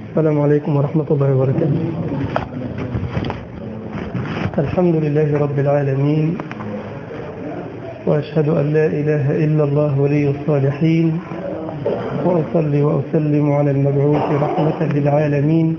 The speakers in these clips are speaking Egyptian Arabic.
السلام عليكم ورحمة الله وبركاته الحمد لله رب العالمين وأشهد أن لا إله إلا الله ولي الصالحين وأصلي وأسلم على المبعوث رحمة للعالمين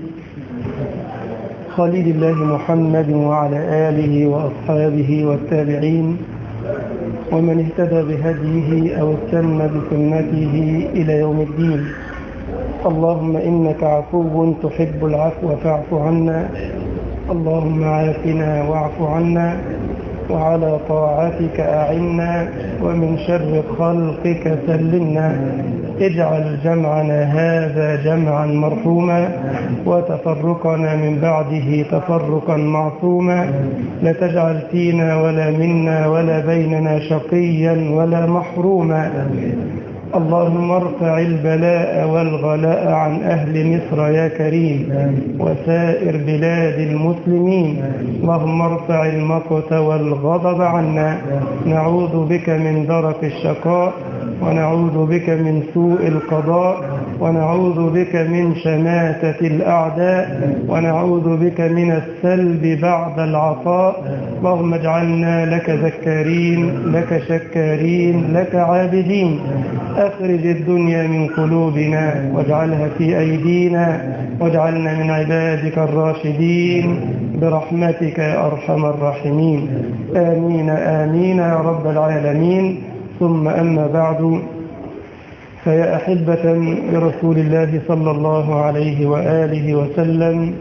خليل الله محمد وعلى آله وأصحابه والتابعين ومن اهتدى بهديه أو استنى بسنته إلى يوم الدين اللهم إنك عفو تحب العفو فاعف عنا اللهم عافنا واعف عنا وعلى طاعتك أعنا ومن شر خلقك سلمنا اجعل جمعنا هذا جمعا مرحوما وتفرقنا من بعده تفرقا معصوما لا تجعل فينا ولا منا ولا بيننا شقيا ولا محروما اللهم ارفع البلاء والغلاء عن أهل مصر يا كريم وسائر بلاد المسلمين اللهم ارفع المقت والغضب عنا نعوذ بك من درك الشقاء ونعوذ بك من سوء القضاء ونعوذ بك من شماتة الأعداء ونعوذ بك من السلب بعد العطاء اللهم اجعلنا لك ذكارين لك شكارين لك عابدين أخرج الدنيا من قلوبنا واجعلها في أيدينا واجعلنا من عبادك الراشدين برحمتك يا أرحم الراحمين آمين آمين يا رب العالمين ثم أما بعد فيا أحبة برسول الله صلى الله عليه وآله وسلم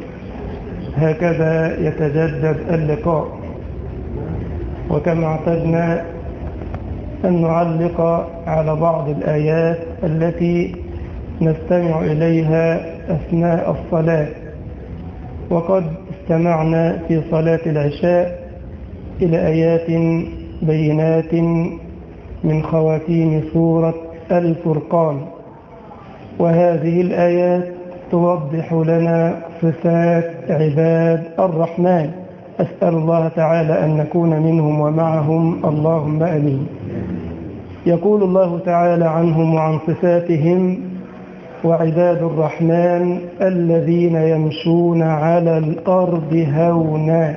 هكذا يتجدد اللقاء وكما اعتدنا أن نعلق على بعض الآيات التي نستمع إليها أثناء الصلاة وقد استمعنا في صلاة العشاء إلى آيات بينات من خواتيم سورة الفرقان وهذه الآيات توضح لنا صفات عباد الرحمن أسأل الله تعالى أن نكون منهم ومعهم اللهم أمين يقول الله تعالى عنهم وعن صفاتهم وعباد الرحمن الذين يمشون على الأرض هونا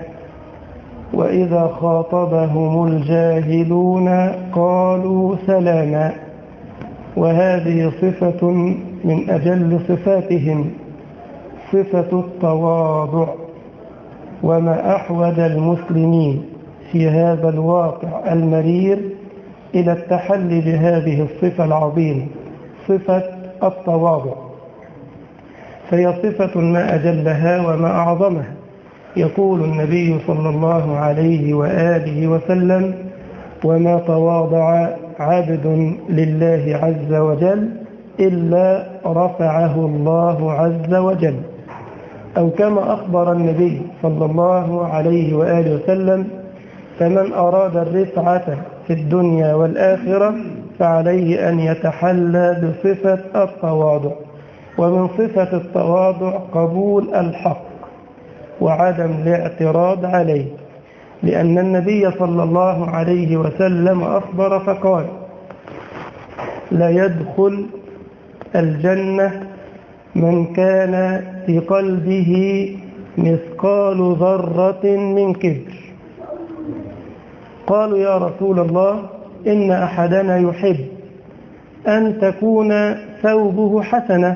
وإذا خاطبهم الجاهلون قالوا سلاما وهذه صفة من أجل صفاتهم صفة التواضع وما أحوج المسلمين في هذا الواقع المرير إلى التحلي بهذه الصفة العظيمة صفة التواضع فهي صفة ما أجلها وما أعظمها يقول النبي صلى الله عليه وآله وسلم وما تواضع عبد لله عز وجل إلا رفعه الله عز وجل أو كما أخبر النبي صلى الله عليه وآله وسلم فمن أراد الرفعة في الدنيا والآخرة فعليه أن يتحلى بصفة التواضع ومن صفة التواضع قبول الحق وعدم الاعتراض عليه لأن النبي صلى الله عليه وسلم أخبر فقال لا يدخل الجنة من كان في قلبه مثقال ذرة من كبر قالوا يا رسول الله إن أحدنا يحب أن تكون ثوبه حسنة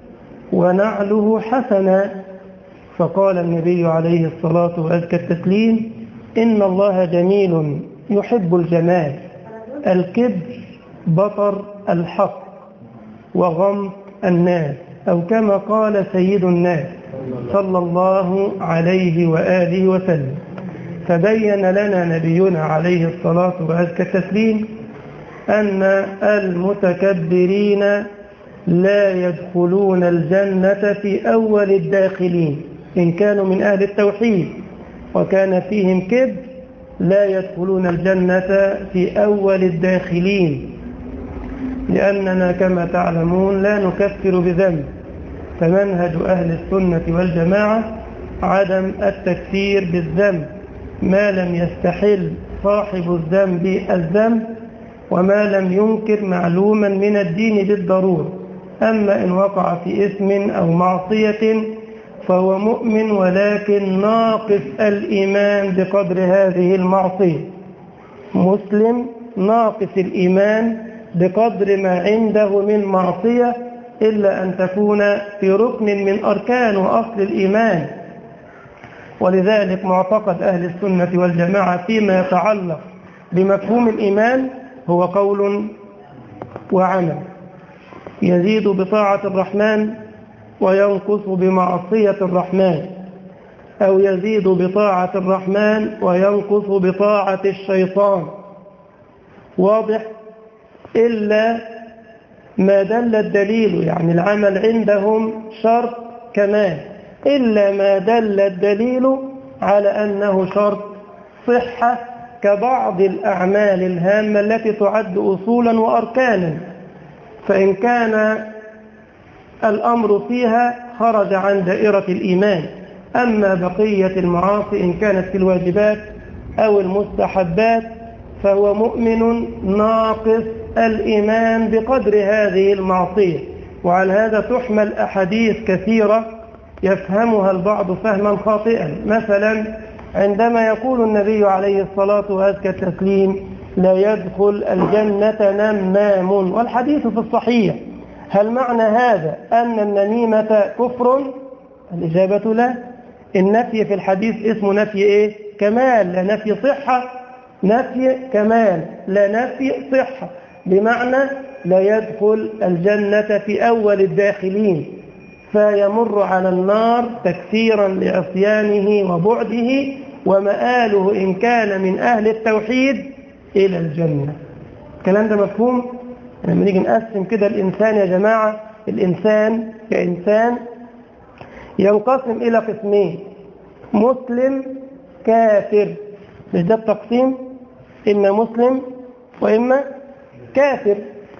ونعله حسنا فقال النبي عليه الصلاة وأزكى التسليم إن الله جميل يحب الجمال الكبر بطر الحق وغمط الناس أو كما قال سيد الناس صلى الله عليه وآله وسلم فبين لنا نبينا عليه الصلاة وأزكى التسليم أن المتكبرين لا يدخلون الجنة في أول الداخلين إن كانوا من أهل التوحيد وكان فيهم كبر لا يدخلون الجنة في أول الداخلين لأننا كما تعلمون لا نكفر بذنب فمنهج أهل السنة والجماعة عدم التكفير بالذنب ما لم يستحل صاحب الذنب الذنب وما لم ينكر معلوما من الدين بالضرورة أما إن وقع في إثم أو معصية فهو مؤمن ولكن ناقص الإيمان بقدر هذه المعصية مسلم ناقص الإيمان بقدر ما عنده من معصية إلا أن تكون في ركن من أركان وأصل الإيمان ولذلك معتقد أهل السنة والجماعة فيما يتعلق بمفهوم الإيمان هو قول وعمل يزيد بطاعة الرحمن وينقص بمعصية الرحمن أو يزيد بطاعة الرحمن وينقص بطاعة الشيطان واضح إلا ما دل الدليل يعني العمل عندهم شرط كمال إلا ما دل الدليل على أنه شرط صحة كبعض الأعمال الهامة التي تعد أصولا وأركانا فإن كان الأمر فيها خرج عن دائرة الإيمان أما بقية المعاصي إن كانت في الواجبات أو المستحبات فهو مؤمن ناقص الإيمان بقدر هذه المعصية وعلى هذا تحمل أحاديث كثيرة يفهمها البعض فهما خاطئا مثلا عندما يقول النبي عليه الصلاة وأزكى التسليم لا يدخل الجنة نمام والحديث في الصحيح هل معنى هذا أن النميمة كفر الإجابة لا النفي في الحديث اسمه نفي إيه كمال لا نفي صحة نفي كمال لا نفي صحة بمعنى لا يدخل الجنة في أول الداخلين فيمر على النار تكثيرا لعصيانه وبعده ومآله إن كان من أهل التوحيد إلى الجنة الكلام ده مفهوم لما نيجي نقسم كده الإنسان يا جماعة الإنسان كإنسان ينقسم إلى قسمين مسلم كافر مش ده التقسيم إما مسلم وإما كافر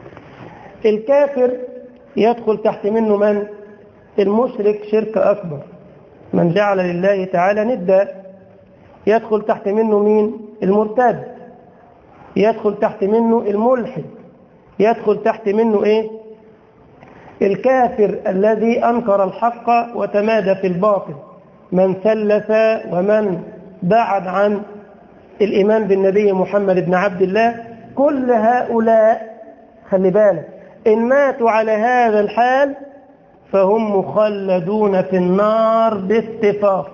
الكافر يدخل تحت منه من المشرك شرك أكبر من جعل لله تعالى ندا يدخل تحت منه مين المرتد يدخل تحت منه الملحد يدخل تحت منه ايه الكافر الذي انكر الحق وتمادى في الباطل من ثلث ومن بعد عن الايمان بالنبي محمد بن عبد الله كل هؤلاء خلي بالك ان ماتوا على هذا الحال فهم مخلدون في النار باتفاق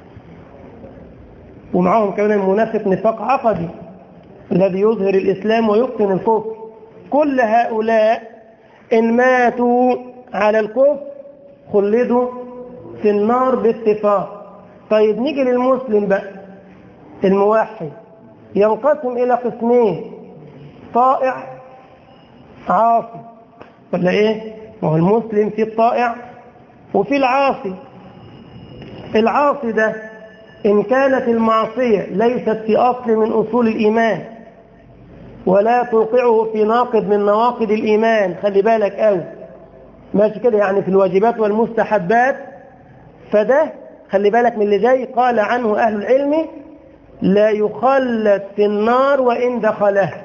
ومعهم كمان المنافق نفاق عقدي الذي يظهر الإسلام ويبطن الكفر كل هؤلاء إن ماتوا على الكفر خلدوا في النار باتفاق طيب نيجي للمسلم بقى الموحد ينقسم إلى قسمين طائع عاصي ولا إيه؟ ما هو المسلم في الطائع وفي العاصي العاصي ده إن كانت المعصية ليست في أصل من أصول الإيمان ولا توقعه في ناقض من نواقض الإيمان خلي بالك أوي ماشي كده يعني في الواجبات والمستحبات فده خلي بالك من اللي جاي قال عنه أهل العلم لا يخلد في النار وإن دخلها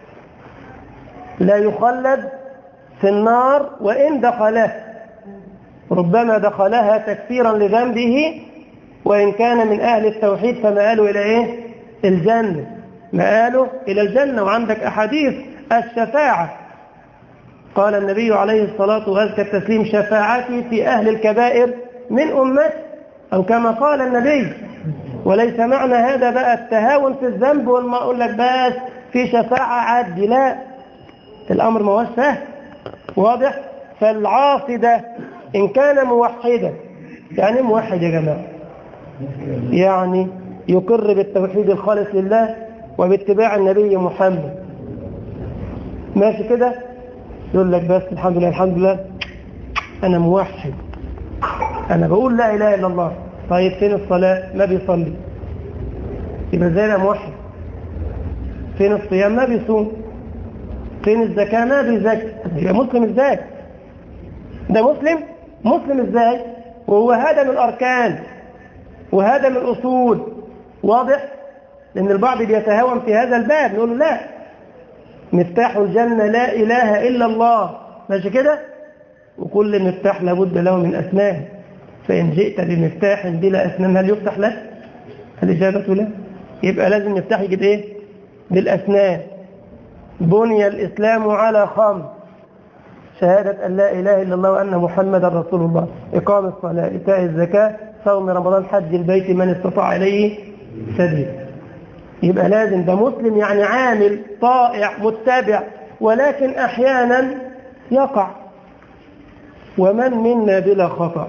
لا يخلد في النار وإن دخلها ربما دخلها تكفيرا لذنبه وإن كان من أهل التوحيد فمآله إلى إيه؟ الجنة مآله إلى الجنة وعندك أحاديث الشفاعة قال النبي عليه الصلاة وأزكى التسليم شفاعتي في أهل الكبائر من أمتي أو كما قال النبي وليس معنى هذا بقى التهاون في الذنب والما أقول لك بس في شفاعة عدي لا الأمر ما هوش سهل واضح فالعاصي ده إن كان موحدا يعني موحد يا جماعة يعني يقر بالتوحيد الخالص لله وباتباع النبي محمد ماشي كده يقول لك بس الحمد لله الحمد لله أنا موحد أنا بقول لا إله إلا الله طيب فين الصلاة ما بيصلي يبقى ازاي أنا موحد فين الصيام ما بيصوم فين الزكاة ما بيزكي يبقى مسلم ازاي ده مسلم مسلم ازاي وهو هذا من الأركان وهذا من الأصول واضح لأن البعض بيتهاون في هذا الباب نقول له لا مفتاح الجنة لا إله إلا الله ماشي كده وكل مفتاح لابد له من أسنان فإن جئت بمفتاح بلا أسنان هل يفتح لك؟ الإجابة لا يبقى لازم المفتاح يجيب إيه؟ بالأسنان بني الإسلام على خمس شهادة أن لا إله إلا الله وأن محمدا رسول الله إقام الصلاة إيتاء الزكاة صوم رمضان حج البيت من استطاع إليه سبيل يبقى لازم ده مسلم يعني عامل طائع متبع ولكن أحيانا يقع ومن منا بلا خطأ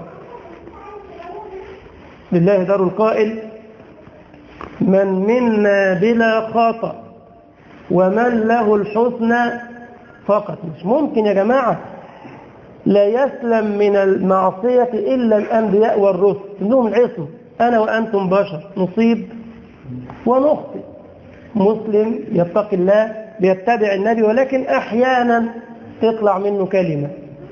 لله دار القائل من منا بلا خطأ ومن له الحسنى فقط مش ممكن يا جماعة لا يسلم من المعصية إلا الأنبياء والرسل إنهم العصم أنا وأنتم بشر نصيب ونخطئ مسلم يتقي الله بيتبع النبي ولكن أحيانا تطلع منه كلمة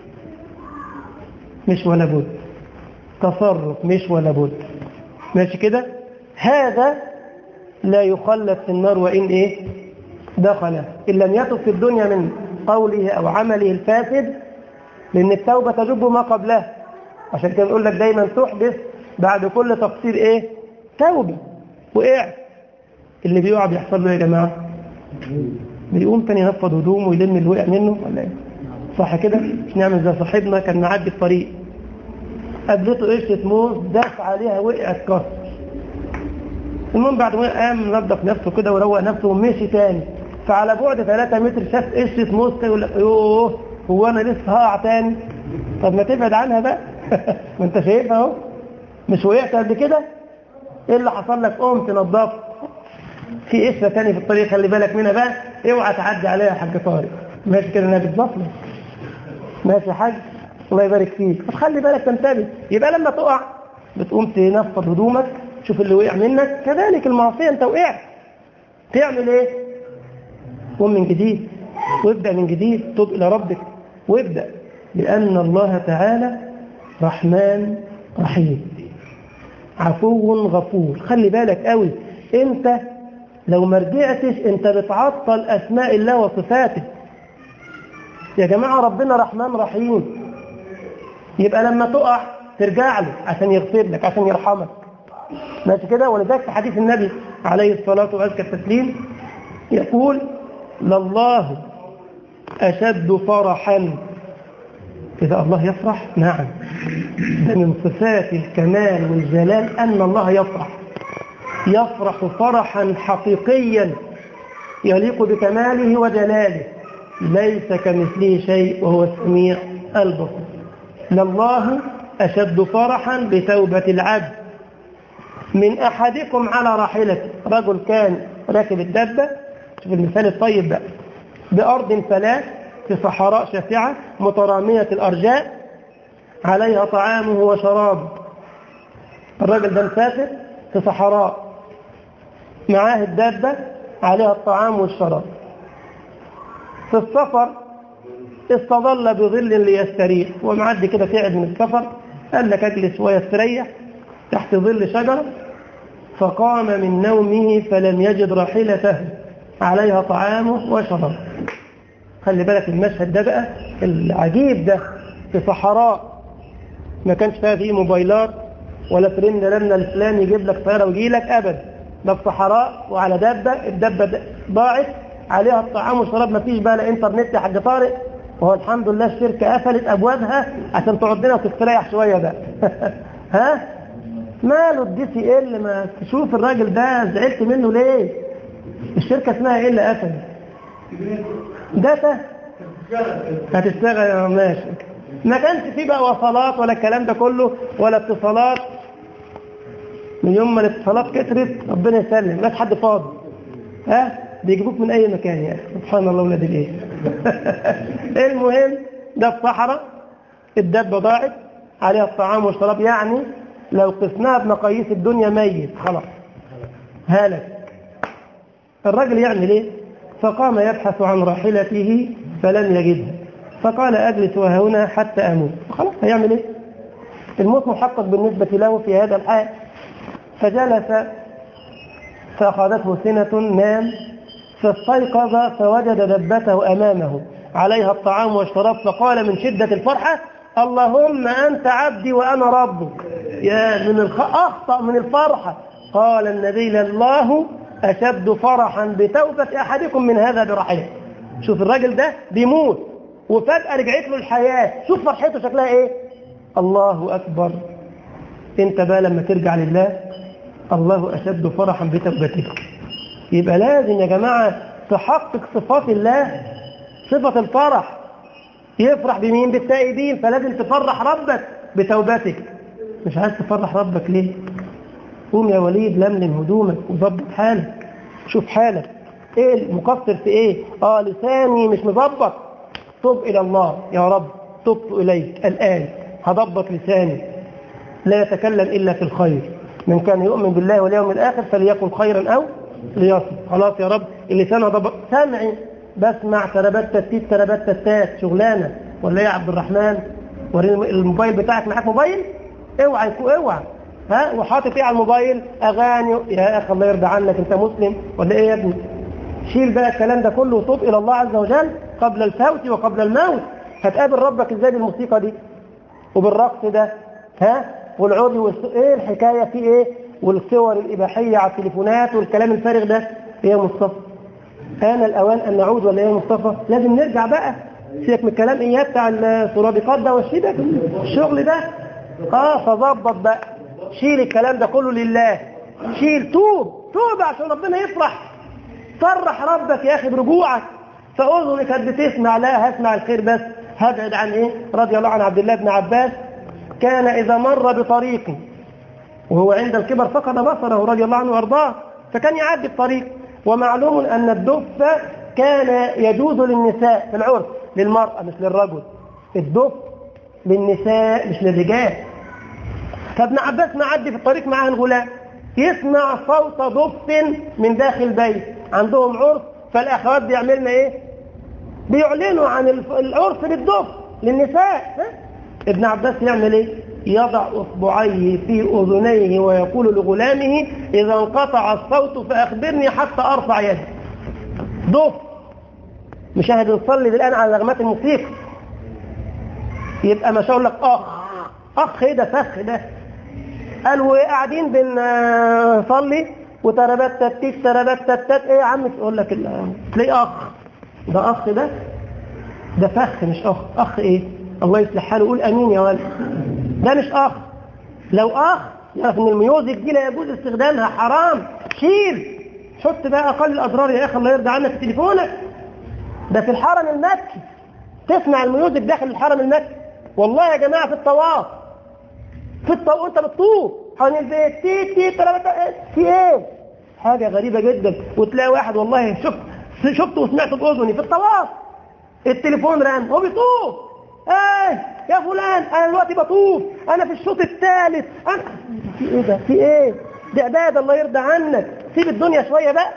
مش ولا بد تصرف مش ولا بد ماشي كده هذا لا يخلد في النار وإن إيه دخل إن لم يتب في الدنيا من قوله أو عمله الفاسد لأن التوبة تجب ما قبلها عشان كده نقول لك دايما تحدث بعد كل تقصير إيه توبة وقع اللي بيقع بيحصل له يا جماعة بيقوم تاني ينفض هدومه ويلم اللي وقع منه ولا ايه صح كده مش نعمل زي صاحبنا كان معدي الطريق قابلته قشرة موز داس عليها وقعت كسر المهم بعد ما قام نظف نفسه كده وروق نفسه ومشي تاني فعلى بعد 3 متر شاف قشرة موز كده يقول لك يوه هو انا لسه هقع تاني طب ما تبعد عنها بقى ما انت شايفها اهو مش وقعت قبل كده ايه اللي حصل لك قمت نظفت في قشره تاني في الطريق خلي بالك منها بقى اوعى تعدي عليها يا حاج طارق ماشي كده انا بتظفر ماشي يا حاج الله يبارك فيك طب خلي بالك تنتبه يبقى لما تقع بتقوم تنفض هدومك شوف اللي وقع منك كذلك المعصيه انت وقعت تعمل ايه قوم من جديد وابدا من جديد تب الى ربك وابدا لان الله تعالى رحمن رحيم عفو غفور خلي بالك قوي انت لو ما رجعتش انت بتعطل اسماء الله وصفاته يا جماعة ربنا رحمن رحيم يبقى لما تقع ترجع له عشان يغفر لك عشان يرحمك ماشي كده ولذلك في حديث النبي عليه الصلاة وأزكى التسليم يقول لله أشد فرحا إذا الله يفرح نعم ده من صفات الكمال والجلال أن الله يفرح يفرح فرحا حقيقيا يليق بكماله وجلاله ليس كمثله شيء وهو السميع البصير لله أشد فرحا بتوبة العبد من أحدكم على راحلته رجل كان راكب الدبة شوف المثال الطيب بقى بأرض فلاة في صحراء شاسعة مترامية الأرجاء عليها طعامه وشرابه الراجل ده مسافر في صحراء معاه الدابة عليها الطعام والشراب في السفر استظل بظل ليستريح ومعدي كده تعب من السفر قال لك اجلس ويستريح تحت ظل شجرة فقام من نومه فلم يجد راحلته عليها طعامه وشرابه خلي بالك المشهد ده بقى العجيب ده في صحراء ما كانش فيها فيه موبايلات ولا ترن لنا الفلان يجيب لك طياره ويجي لك ابدا ده في صحراء وعلى دابه الدابه ضاعت عليها الطعام والشراب ما فيش بقى لا انترنت يا حاج طارق وهو الحمد لله الشركه قفلت ابوابها عشان تقعد لنا وتستريح شويه بقى ها ماله الدي سي ال ما تشوف الراجل ده زعلت منه ليه الشركه اسمها ايه اللي قفلت داتا هتشتغل يا ماشي ما كانش فيه بقى وصلات ولا الكلام ده كله ولا اتصالات من يوم ما الاتصالات كترت ربنا يسلم ما حد فاضي ها بيجيبوك من اي مكان يا اخي سبحان الله ولاد الايه المهم ده في صحراء الدبه ضاعت عليها الطعام والشراب يعني لو قسناها بمقاييس الدنيا ميت خلاص هلك الراجل يعمل ايه فقام يبحث عن راحلته فلم يجدها فقال أجلس هنا حتى أموت خلاص هيعمل إيه الموت محقق بالنسبة له في هذا الحال فجلس فأخذته سنة نام فاستيقظ فوجد دبته أمامه عليها الطعام والشراب فقال من شدة الفرحة اللهم أنت عبدي وأنا ربك يا من الخ... أخطأ من الفرحة قال النبي الله أشد فرحا بتوبة أحدكم من هذا برحيله شوف الراجل ده بيموت وفجأة رجعت له الحياة شوف فرحته شكلها ايه الله أكبر انت بقى لما ترجع لله الله أشد فرحا بتوبتك يبقى لازم يا جماعة تحقق صفات الله صفة الفرح يفرح بمين بالتائبين فلازم تفرح ربك بتوبتك مش عايز تفرح ربك ليه قوم يا وليد لملم هدومك وظبط حالك شوف حالك ايه المقصر في ايه اه لساني مش مظبط تب الى الله يا رب تبت اليك الان هضبط لساني لا يتكلم الا في الخير من كان يؤمن بالله واليوم الاخر فليكن خيرا او ليصل خلاص يا رب اللسان هضبط سمعي بسمع تربت تتيت تربت تتات شغلانه ولا ايه يا عبد الرحمن وريني الموبايل بتاعك معاك موبايل اوعى يكون اوعى ها وحاطط ايه على الموبايل اغاني يا اخي الله يرضى عنك انت مسلم ولا ايه يا ابني شيل بقى الكلام ده كله وتوب الى الله عز وجل قبل الفوت وقبل الموت هتقابل ربك ازاي بالموسيقى دي وبالرقص ده ها والعري والس... ايه الحكايه في ايه والصور الاباحيه على التليفونات والكلام الفارغ ده ايه يا مصطفى آن الأوان أن نعود ولا إيه يا مصطفى لازم نرجع بقى سيبك من الكلام إياه بتاع السرادقات ده والشيء الشغل ده اه فظبط بقى شيل الكلام ده كله لله شيل توب توب عشان ربنا يفرح فرح ربك يا أخي برجوعك فأذني كانت بتسمع لا هسمع الخير بس هبعد عن إيه رضي الله عن عبد الله بن عباس كان إذا مر بطريق وهو عند الكبر فقد بصره رضي الله عنه وارضاه فكان يعدي الطريق ومعلوم أن الدف كان يجوز للنساء في العرف للمرأة مش للرجل الدف للنساء مش للرجال فابن عباس معدي في الطريق معاه الغلام يسمع صوت دف من داخل بيت عندهم عرف فالأخوات بيعملنا إيه بيعلنوا عن العرف بالدف للنساء ها؟ ابن عباس يعمل إيه يضع أصبعيه في أذنيه ويقول لغلامه إذا انقطع الصوت فأخبرني حتى أرفع يدي دف مش احنا بنصلي الآن على نغمات الموسيقى يبقى ما شاء لك أخ أخ إيه ده فخ ده قال وقاعدين بنصلي وتربت تتيت تربت تتت ايه يا عم تقول لك تلاقي اخ ده اخ ده ده فخ مش اخ اخ ايه الله يصلح حاله قول امين يا ولد ده مش اخ لو اخ يعرف ان الميوزك دي لا يجوز استخدامها حرام شيل حط بقى اقل الاضرار يا اخي الله يرضى عنك في تليفونك ده في الحرم المكي تسمع الميوزك داخل الحرم المكي والله يا جماعه في الطواف في الطواف وانت بتطوف حوالين البيت تي تي في ايه حاجه غريبه جدا وتلاقي واحد والله شفت شفته وسمعته باذني في الطواف التليفون رن هو بيطوف ايه يا فلان انا دلوقتي بطوف انا في الشوط الثالث أنا... في ايه ده في ايه دي عباده الله يرضى عنك سيب الدنيا شويه بقى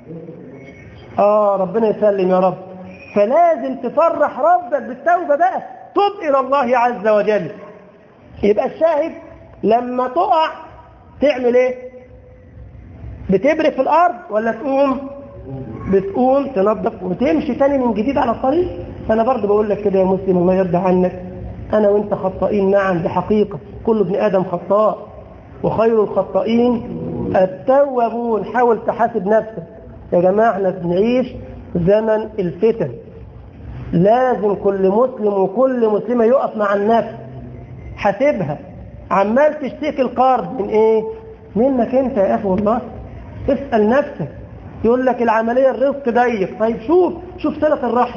اه ربنا يسلم يا رب فلازم تفرح ربك بالتوبه بقى تب الى الله عز وجل يبقى الشاهد لما تقع تعمل ايه بتبرك في الارض ولا تقوم بتقوم تنظف وتمشي تاني من جديد على الطريق فانا برضه بقول لك كده يا مسلم الله يرضى عنك انا وانت خطائين نعم بحقيقه كل ابن ادم خطاء وخير الخطائين التوابون حاول تحاسب نفسك يا جماعه احنا بنعيش زمن الفتن لازم كل مسلم وكل مسلمه يقف مع النفس حاسبها عمال تشتكي القرض من ايه منك انت يا اخي والله اسال نفسك يقول لك العمليه الرزق ضيق طيب شوف شوف صله الرحم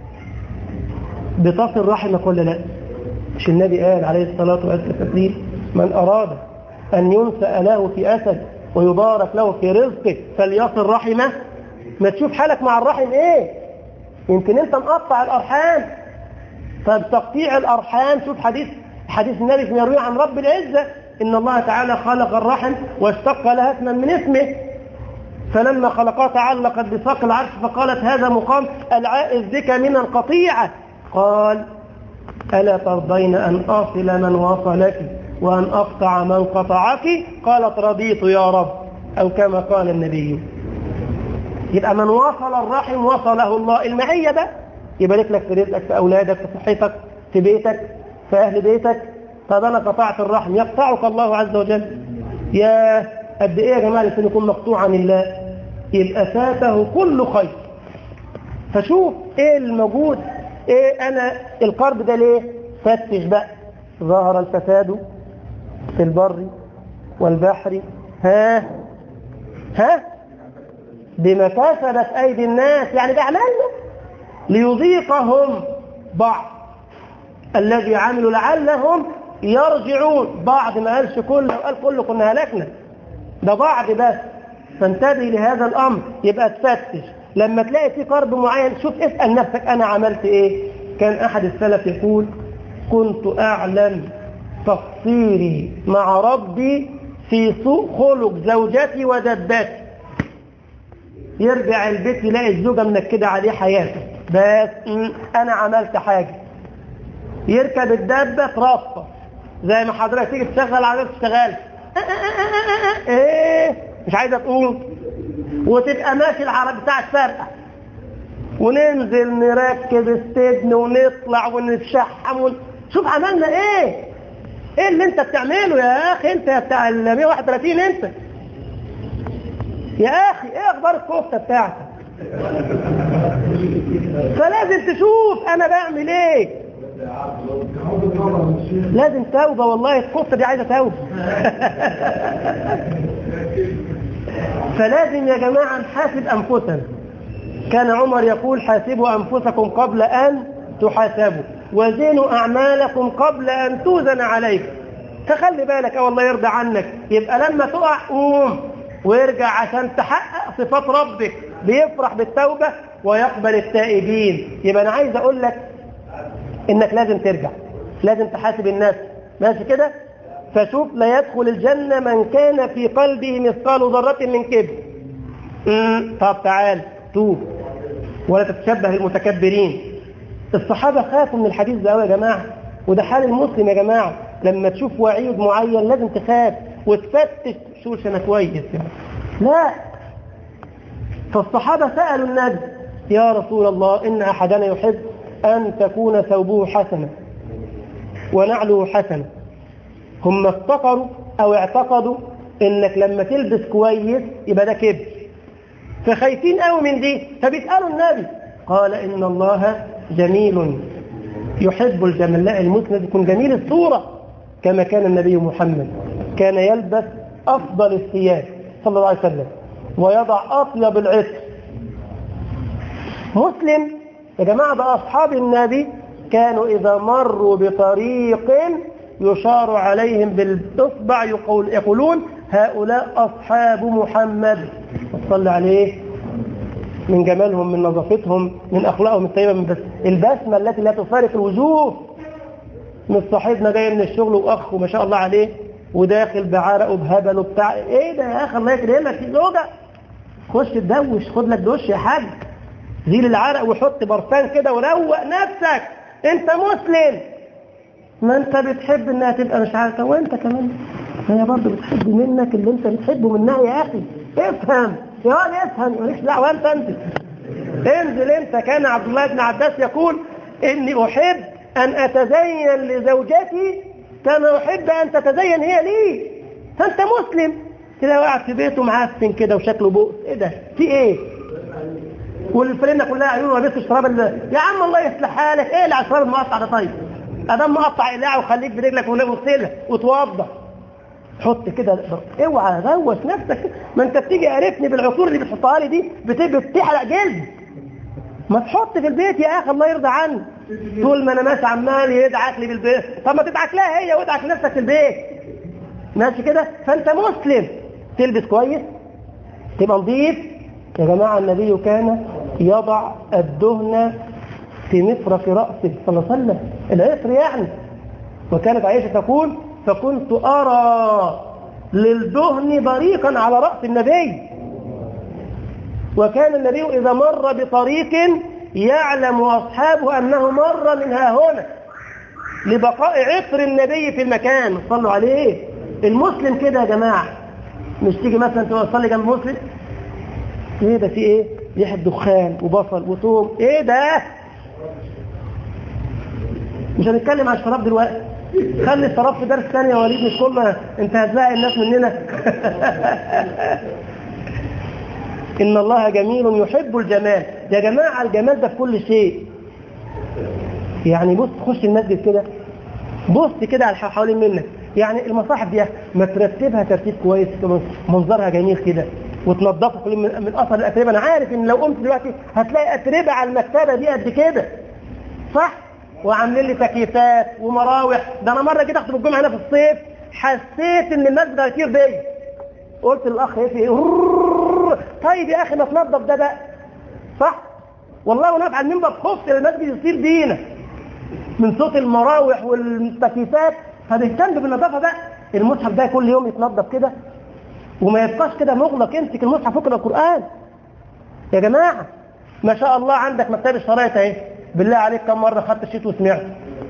بتصل رحمك ولا لا مش النبي قال عليه الصلاه والسلام من اراد ان ينسأ له في اسد ويبارك له في رزقه فليصل رحمه ما تشوف حالك مع الرحم ايه يمكن انت مقطع الارحام طب تقطيع الارحام شوف حديث حديث النبي فيما يروي عن رب العزة إن الله تعالى خلق الرحم واشتق لها اسما من اسمه فلما خلقها تعلقت بساق العرش فقالت هذا مقام العائز بك من القطيعة قال ألا ترضين أن أصل من وصلك وأن أقطع من قطعك قالت رضيت يا رب أو كما قال النبي يبقى من وصل الرحم وصله الله المعية ده يبارك لك في رزقك في أولادك في صحتك في بيتك في أهل بيتك طب أنا قطعت الرحم يقطعك الله عز وجل يا قد إيه يا جماعة الإنسان يكون مقطوع عن الله يبقى فاته كل خير فشوف إيه الموجود إيه أنا القرب ده ليه فتش بقى ظهر الفساد في البر والبحر ها ها بما كسبت أيدي الناس يعني بأعمالنا ليذيقهم بعض الذي عملوا لعلهم يرجعون بعض ما قالش كله وقال كله كنا هلكنا ده بعض بس فانتبه لهذا الأمر يبقى تفتش لما تلاقي في قرب معين شوف اسأل نفسك أنا عملت إيه كان أحد السلف يقول كنت أعلم تقصيري مع ربي في سوء خلق زوجتي ودبتي يرجع البيت يلاقي الزوجة منكدة عليه حياته بس أنا عملت حاجة يركب الدابة ترفض زي ما حضرتك تيجي تشغل عربية تشتغل ايه مش عايزة تقوم وتبقى ماشي العربية بتاعك فارقة وننزل نركب السجن ونطلع ونتشحم ون... شوف عملنا ايه ايه اللي انت بتعمله يا اخي انت يا بتاع ال 131 انت يا اخي ايه اخبار الكفته بتاعتك فلازم تشوف انا بعمل ايه لازم توبه والله الكفته دي عايزه توبه فلازم يا جماعه نحاسب انفسنا كان عمر يقول حاسبوا انفسكم قبل ان تحاسبوا وزنوا اعمالكم قبل ان توزن عليكم فخلي بالك اه والله يرضى عنك يبقى لما تقع قوم ويرجع عشان تحقق صفات ربك بيفرح بالتوبة ويقبل التائبين يبقى أنا عايز أقول لك إنك لازم ترجع لازم تحاسب الناس ماشي كده فشوف لا يدخل الجنة من كان في قلبه مثقال ذرة من كبر طب تعال توب ولا تتشبه المتكبرين الصحابة خافوا من الحديث ده يا جماعة وده حال المسلم يا جماعة لما تشوف وعيد معين لازم تخاف وتفتش شو انا كويس يعني لا فالصحابة سألوا النبي يا رسول الله إن أحدنا يحب أن تكون ثوبه حسنا ونعله حسنا هم افتكروا أو اعتقدوا إنك لما تلبس كويس يبقى ده كبر فخايفين قوي من دي فبيسألوا النبي قال إن الله جميل يحب الجمال لا المسند يكون جميل الصورة كما كان النبي محمد كان يلبس أفضل الثياب صلى الله عليه وسلم ويضع أطيب العطر مسلم يا جماعة ده أصحاب النبي كانوا إذا مروا بطريق يشار عليهم بالإصبع يقول يقولون هؤلاء أصحاب محمد صلى عليه من جمالهم من نظافتهم من أخلاقهم الطيبة من بس البسمة التي لا تفارق الوجوه من صاحبنا جاي من الشغل وأخ وما شاء الله عليه وداخل بعرقه بهبله بتاع ايه ده يا اخي الله يكرمك في زوجة خش تدوش خد لك دش يا حاج زيل العرق وحط برفان كده وروق نفسك انت مسلم ما انت بتحب انها تبقى مش عارفه وانت كمان هي برضه بتحب منك اللي انت بتحبه منها يا اخي افهم يا ولد افهم ماليش دعوه انت انت انزل انت كان عبد الله بن عباس يقول اني احب ان اتزين لزوجتي كما أحب أن تتزين هي لي فأنت مسلم كده قاعد في بيته معفن كده وشكله بؤس إيه ده في إيه والفرنة كلها عيون ولبس الشراب اللي... يا عم الله يصلح حالك إيه اللي على الشراب المقطع ده طيب أدام مقطع إقلاع وخليك برجلك وغسلها وتوضى حط كده اوعى روش نفسك ما انت بتيجي قرفني بالعطور اللي بتحطها لي دي بتبقى بتحرق جلد ما تحط في البيت يا اخي الله يرضى عنك طول ما انا ماشي عمال يدعك لي بالبيت طب ما تدعك لها هي وادعك لنفسك في البيت ماشي كده فانت مسلم تلبس كويس تبقى نظيف يا جماعه النبي كان يضع الدهن في مفرق راسه صلى الله عليه وسلم العطر يعني وكانت عائشه تقول فكنت ارى للدهن بريقا على راس النبي وكان النبي إذا مر بطريق يعلم أصحابه أنه مر من ها هنا لبقاء عطر النبي في المكان صلوا عليه المسلم كده يا جماعة مش تيجي مثلا توصلي جنب مسلم ايه ده في ايه ريحة دخان وبصل وثوم ايه ده مش هنتكلم عن الشراب دلوقتي خلي الشراب في درس ثاني يا وليد مش كله انت هتلاقي الناس مننا ان الله جميل يحب الجمال يا جماعه الجمال ده في كل شيء يعني بص تخش المسجد كده بص كده على حوالين منك يعني المصاحف دي ما ترتبها ترتيب كويس منظرها جميل كده وتنظفها كل من, من اثر الاتربه انا عارف ان لو قمت دلوقتي هتلاقي اتربه على المكتبه دي قد كده صح وعاملين لي تكييفات ومراوح ده انا مره كده اخطب الجمعه هنا في الصيف حسيت ان المسجد هيطير بيا قلت للاخ ايه في طيب يا اخي ما تنظف ده بقى صح والله ونقف على المنبر خفت المسجد يصير دينا من صوت المراوح والتكييفات هتهتم بالنظافه بقى المصحف ده كل يوم يتنظف كده وما يبقاش كده مغلق امسك المصحف واقرا القران يا جماعه ما شاء الله عندك مكتبه الشرايط اهي بالله عليك كم مره خدت الشيت وسمعت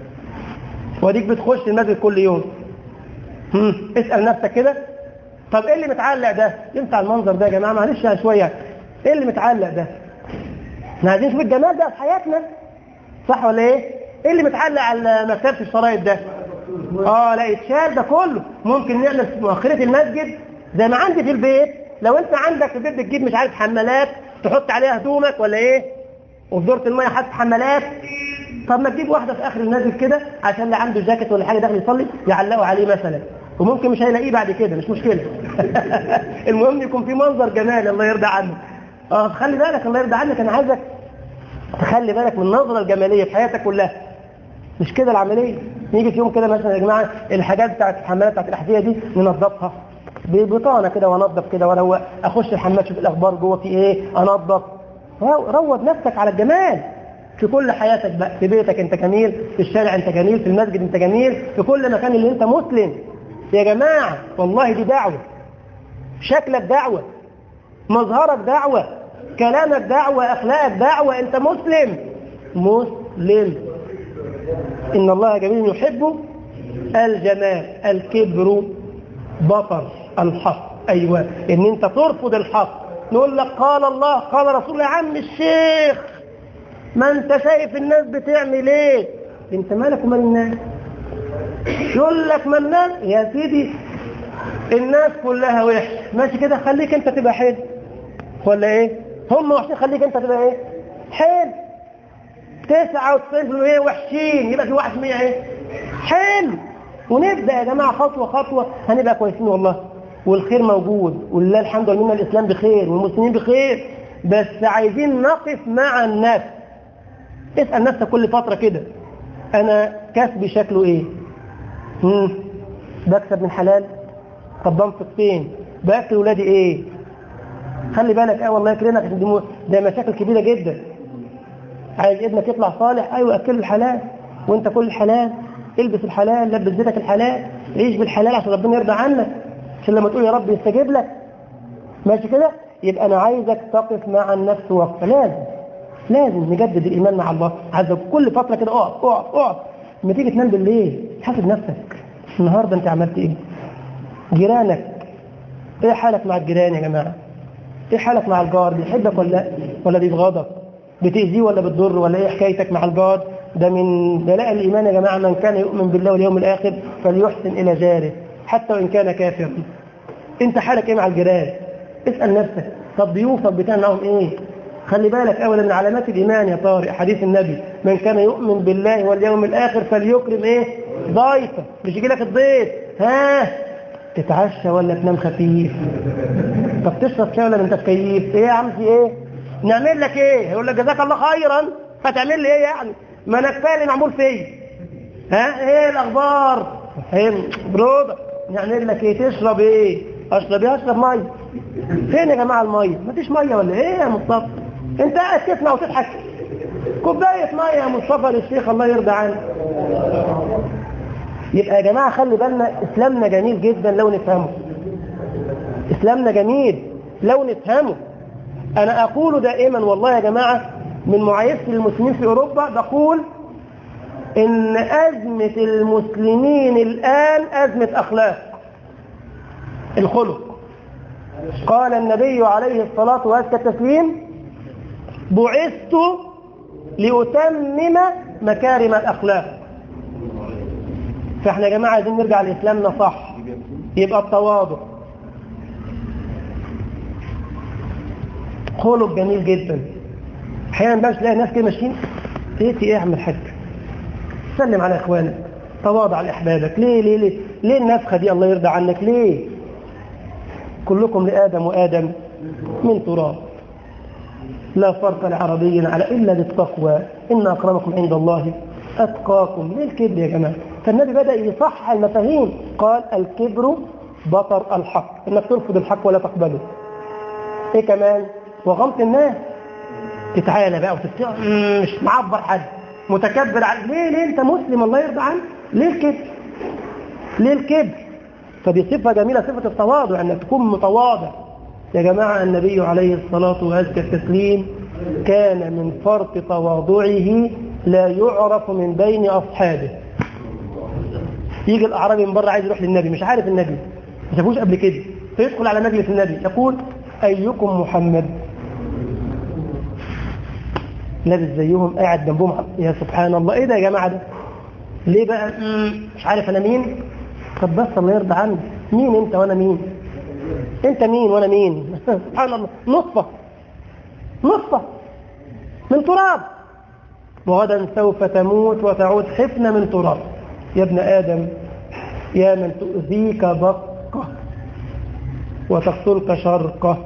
واديك بتخش المسجد كل يوم هم. اسال نفسك كده طب ايه اللي متعلق ده ينفع المنظر ده يا جماعه معلش شويه ايه اللي متعلق ده احنا عايزين نشوف الجمال ده في حياتنا صح ولا ايه ايه اللي متعلق على مكتبه الشرايط ده اه لا يتشال ده كله ممكن نعمل في مؤخره المسجد زي ما عندي في البيت لو انت عندك في البيت بتجيب مش عارف حمالات تحط عليها هدومك ولا ايه وفي دورة المية حاطط حمالات طب ما تجيب واحدة في اخر المسجد كده عشان اللي عنده جاكيت ولا حاجة داخل يصلي يعلقوا عليه مثلا وممكن مش هيلاقيه بعد كده مش مشكلة المهم يكون في منظر جمال الله يرضى عنه اه خلي بالك الله يرضى عنك انا عايزك تخلي بالك من النظرة الجمالية في حياتك كلها مش كده العملية نيجي في يوم كده مثلا يا جماعة الحاجات بتاعت الحمالات بتاعت الأحذية دي ننظفها ببطانة كده وانظف كده ولو اخش الحمام اشوف الاخبار جوه في ايه انظف روض نفسك على الجمال في كل حياتك بقى في بيتك انت جميل في الشارع انت جميل في المسجد انت جميل في كل مكان اللي انت مسلم يا جماعة والله دي دعوة شكلك دعوة مظهرك دعوة كلامك دعوة اخلاقك دعوة انت مسلم مسلم ان الله جميل يحب الجمال الكبر بطر الحق ايوه ان انت ترفض الحق نقول لك قال الله قال رسول الله يا عم الشيخ ما انت شايف الناس بتعمل ايه انت مالك ومال الناس يقول لك ما الناس يا سيدي الناس كلها وحش ماشي كده خليك انت تبقى حلو ولا ايه هم وحشين خليك انت تبقى ايه حلو تسعة وتسعين في المية وحشين يبقى في واحد في المية ايه حلو ونبدأ يا جماعة خطوة خطوة هنبقى كويسين والله والخير موجود ولله الحمد لله الإسلام بخير والمسلمين بخير بس عايزين نقف مع الناس اسأل نفسك كل فترة كده أنا كسبي شكله إيه مم. بكسب من حلال طب بنفق فين بأكل ولادي إيه خلي بالك اه والله يكرمك عشان دي ده مشاكل كبيرة جدا عايز ابنك يطلع صالح ايوه اكله الحلال وانت كل الحلال البس الحلال لبس بيتك الحلال عيش بالحلال عشان ربنا يرضى عنك عشان لما تقول يا رب يستجيب لك ماشي كده يبقى انا عايزك تقف مع النفس وقفه لازم لازم نجدد الايمان مع الله عز وجل كل فتره كده اقف اقف اقف لما تيجي تنام بالليل حاسب نفسك النهارده انت عملت ايه جيرانك ايه حالك مع الجيران يا جماعه ايه حالك مع الجار بيحبك ولا ولا بيبغضك بتأذيه ولا بتضر ولا ايه حكايتك مع الجار ده من دلاء الإيمان يا جماعة من كان يؤمن بالله واليوم الآخر فليحسن إلى جاره حتى وإن كان كافرا انت حالك ايه مع الجيران اسأل نفسك طب ضيوفك بتعمل معاهم ايه خلي بالك اولا من علامات الإيمان يا طارق حديث النبي من كان يؤمن بالله واليوم الآخر فليكرم ايه ضيفه مش يجي لك الضيف ها تتعشى ولا تنام خفيف طب تشرب شاي ولا انت في كيف ايه يا عم في ايه نعمل لك ايه يقول لك جزاك الله خيرا هتعمل لي ايه يعني ما انا كفايه اللي معمول فيا ها ايه الاخبار فهم برودة نعمل لك ايه تشرب ايه اشرب ايه اشرب ميه فين يا جماعه الميه مفيش ميه ولا ايه يا مصطفى انت قاعد تسمع وتضحك كوبايه ميه يا مصطفى للشيخ الله يرضى عنك يبقى يا جماعه خلي بالنا اسلامنا جميل جدا لو نفهمه اسلامنا جميل لو نفهمه أنا أقول دائما والله يا جماعة من معايشتي للمسلمين في أوروبا بقول إن أزمة المسلمين الآن أزمة أخلاق الخلق قال النبي عليه الصلاة والتسليم بعثت لأتمم مكارم الأخلاق فاحنا يا جماعة عايزين نرجع لإسلامنا صح يبقى التواضع خلق جميل جدا احيانا بقى تلاقي ناس كده ماشيين ايه ايه اعمل حاجه سلم على اخوانك تواضع لاحبابك ليه ليه ليه ليه النفخه دي الله يرضى عنك ليه كلكم لادم وادم من تراب لا فرق لعربي على الا بالتقوى ان اكرمكم عند الله اتقاكم ليه الكبر يا جماعه فالنبي بدا يصحح المفاهيم قال الكبر بطر الحق انك ترفض الحق ولا تقبله ايه كمان وغمط الناس تتعالى بقى وتستيع مش معبر حد متكبر على ليه ليه انت مسلم الله يرضى عنك ليه الكبر ليه الكبر فدي صفة جميلة صفة التواضع انك تكون متواضع يا جماعة النبي عليه الصلاة وأزكى التسليم كان من فرط تواضعه لا يعرف من بين أصحابه يجي الأعرابي من بره عايز يروح للنبي مش عارف النبي ما شافوش قبل كده فيدخل على مجلس النبي يقول أيكم محمد لابس زيهم قاعد جنبهم يا سبحان الله ايه ده يا جماعه ده ليه بقى مش عارف انا مين طب بس الله يرضى عنك مين انت وانا مين انت مين وانا مين سبحان الله نصفه نصفه من تراب وغدا سوف تموت وتعود حفنة من تراب يا ابن آدم يا من تؤذيك بقة وتقتلك شرقة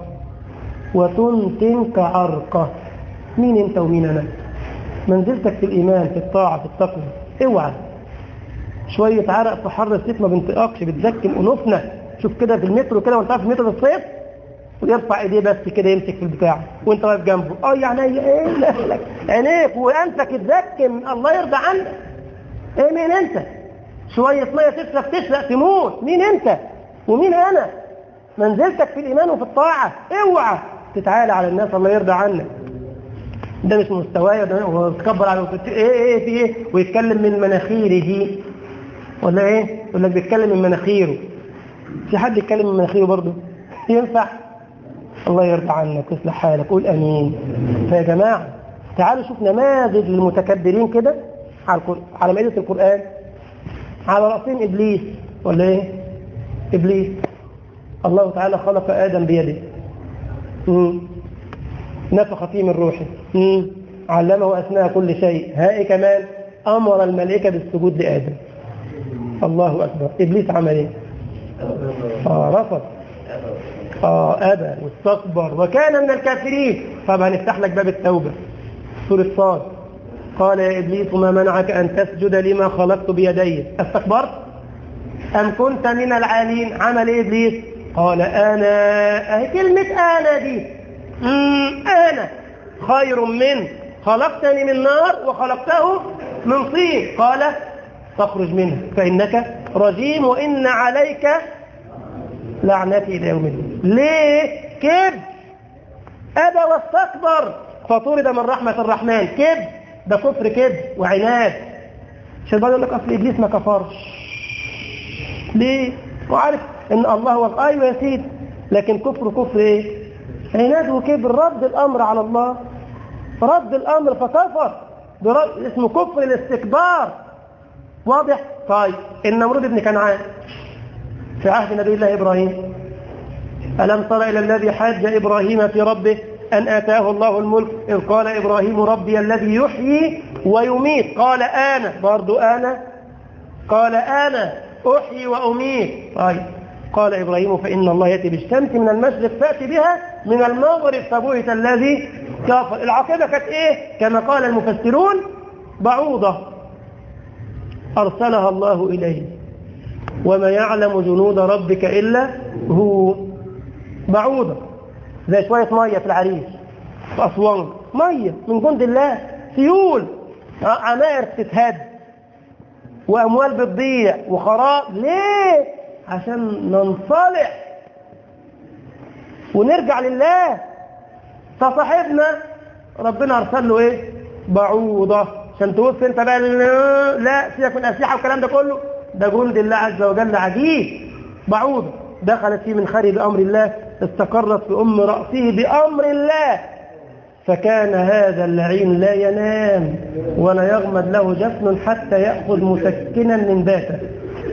وتنتنك عرقة مين انت ومين انا منزلتك في الايمان في الطاعة في التقوى اوعى شوية عرق في حر الصيف ما بنطقكش بتزكم انوفنا شوف كده في المترو كده وانت في المترو في الصيف ويرفع ايديه بس كده يمسك في البتاع وانت واقف جنبه اه يعني ايه لا لك عينيك وانفك تزكم الله يرضى عنك ايه مين انت شوية مية تسلك تسلق تموت مين انت ومين انا منزلتك في الايمان وفي الطاعة اوعى تتعالى على الناس الله يرضى عنك ده مش مستواي ده وتكبر على ايه ايه في ايه ويتكلم من مناخيره ولا ايه يقول لك بيتكلم من مناخيره في حد يتكلم من مناخيره برضه ينفع الله يرضى عنك ويصلح حالك قول امين فيا جماعه تعالوا شوف نماذج للمتكبرين كده على على مائده القران على راسهم ابليس ولا ايه ابليس الله تعالى خلق ادم بيده مم. نفخ فيه من روحه مم. علمه أثناء كل شيء هاي كمان أمر الملائكة بالسجود لآدم الله أكبر إبليس عمل إيه آه رفض آه أبى واستكبر وكان من الكافرين طب هنفتح لك باب التوبة سورة صاد قال يا إبليس ما منعك أن تسجد لما خلقت بيدي استكبرت أم كنت من العالين عمل إيه إبليس قال أنا أهي كلمة أنا دي أنا خير منه خلقتني من نار وخلقته من طين قال فاخرج منه فإنك رجيم وإن عليك لعنتي إلى يوم الدين ليه كذب أبى واستكبر فطرد من رحمة الرحمن كذب ده كفر كذب وعناد عشان بعد يقول لك أصل إبليس ما كفرش ليه وعارف إن الله هو أيوة يا سيدي لكن كفر كفر إيه عناد وكبر رد الأمر على الله رد الأمر فكفر برد اسمه كفر الاستكبار واضح طيب النمرود ابن كنعان في عهد نبي الله إبراهيم ألم تر إلى الذي حاج إبراهيم في ربه أن آتاه الله الملك إذ قال إبراهيم ربي الذي يحيي ويميت قال أنا برضو أنا قال أنا أحيي وأميت طيب قال إبراهيم فإن الله يأتي بالشمس من المشرق فأتي بها من المغرب فبهت الذي كفر العاقبة كانت إيه كما قال المفسرون بعوضة أرسلها الله إليه وما يعلم جنود ربك إلا هو بعوضة زي شوية مية في العريش في أسوان مية من جند الله سيول عمائر تتهد وأموال بتضيع وخراب ليه عشان ننصلح ونرجع لله فصاحبنا ربنا ارسل له ايه بعوضه عشان توفي انت بقى لا سيبك من الاسلحه والكلام ده كله ده جند الله عز وجل عجيب بعوضه دخلت فيه من خارج بامر الله استقرت في ام راسه بامر الله فكان هذا اللعين لا ينام ولا يغمد له جفن حتى ياخذ مسكنا من ذاته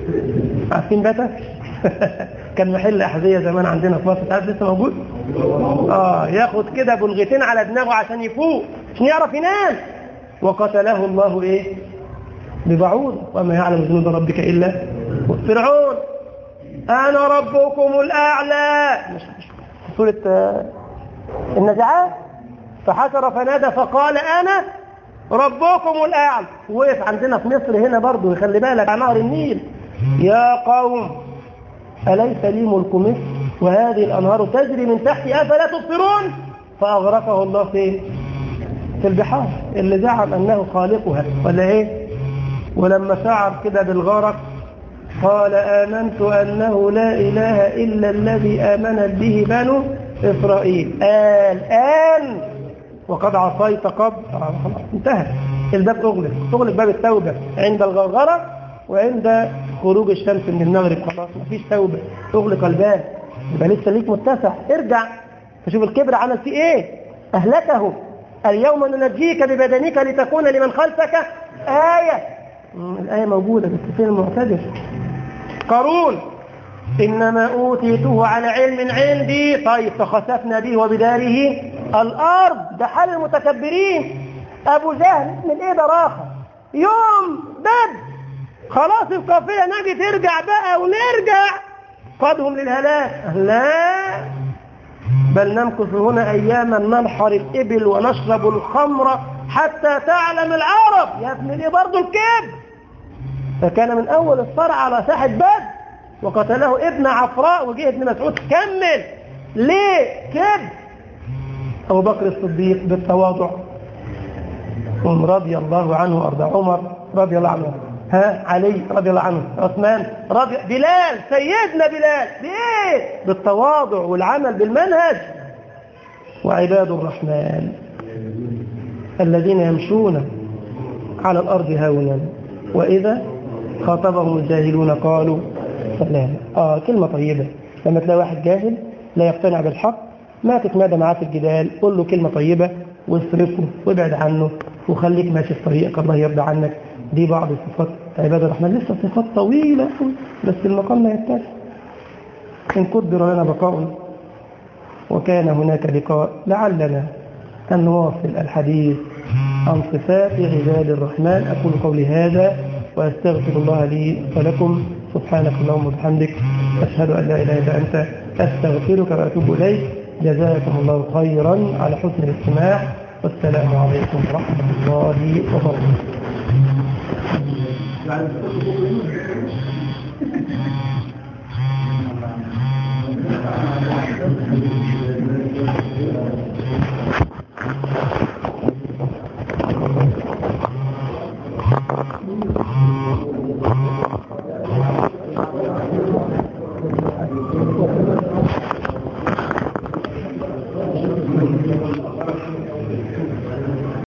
عارفين بتا كان محل أحذية زمان عندنا في مصر عارف لسه موجود اه ياخد كده بلغتين على دماغه عشان يفوق عشان يعرف ينام وقتله الله ايه ببعوض وما يعلم جنود ربك إلا فرعون أنا ربكم الأعلى مش مش سورة آه، النزعات فحشر فنادى فقال أنا ربكم الأعلى وقف عندنا في مصر هنا برضو خلي بالك على نهر النيل يا قوم أليس لي ملك مصر وهذه الأنهار تجري من تحتي أفلا تبصرون فأغرقه الله فين في البحار اللي زعم أنه خالقها ولا إيه ولما شعر كده بالغرق قال آمنت أنه لا إله إلا الذي آمنت به بنو إسرائيل الآن وقد عصيت قبل آه، خلاص انتهى الباب أغلق أغلق باب التوبة عند الغرغرة وعند خروج الشمس من المغرب خلاص مفيش توبة أغلق الباب يبقى لسه ليك متسع ارجع فشوف الكبر عمل فيه ايه أهلكه اليوم ننجيك ببدنك لتكون لمن خلفك آية مم، الآية موجودة بس فين المعتذر قارون إنما أوتيته على علم عندي طيب فخسفنا به وبداره الأرض ده حال المتكبرين أبو جهل من إيه براخة يوم بد خلاص القافلة نجي ترجع بقى ونرجع قادهم للهلاك لا بل نمكث هنا أياما ننحر الإبل ونشرب الخمر حتى تعلم العرب يا ابن إيه برضه الكذب فكان من أول الصرع على ساحة بدر وقتله ابن عفراء وجه ابن مسعود كمل ليه كذب أبو بكر الصديق بالتواضع رضي الله عنه وأرضى عمر رضي الله عنه ها علي رضي الله عنه عثمان رضي بلال سيدنا بلال بإيه بالتواضع والعمل بالمنهج وعباد الرحمن الذين يمشون على الأرض هونا وإذا خاطبهم الجاهلون قالوا سلام آه كلمة طيبة لما تلاقي واحد جاهل لا يقتنع بالحق ما تتمادى معاه في الجدال قول له كلمة طيبة واصرفه وابعد عنه وخليك ماشي في طريقك الله يرضى عنك دي بعض صفات عباد الرحمن لسه صفات طويلة بس المقام لا يتسع إن قدر لنا بقاء وكان هناك لقاء لعلنا أن نواصل الحديث عن صفات عباد الرحمن أقول قولي هذا وأستغفر الله لي ولكم سبحانك اللهم وبحمدك أشهد أن لا إله إلا أنت أستغفرك وأتوب إليك جزاكم الله خيرا على حسن الاستماع والسلام عليكم ورحمة الله وبركاته Thank you.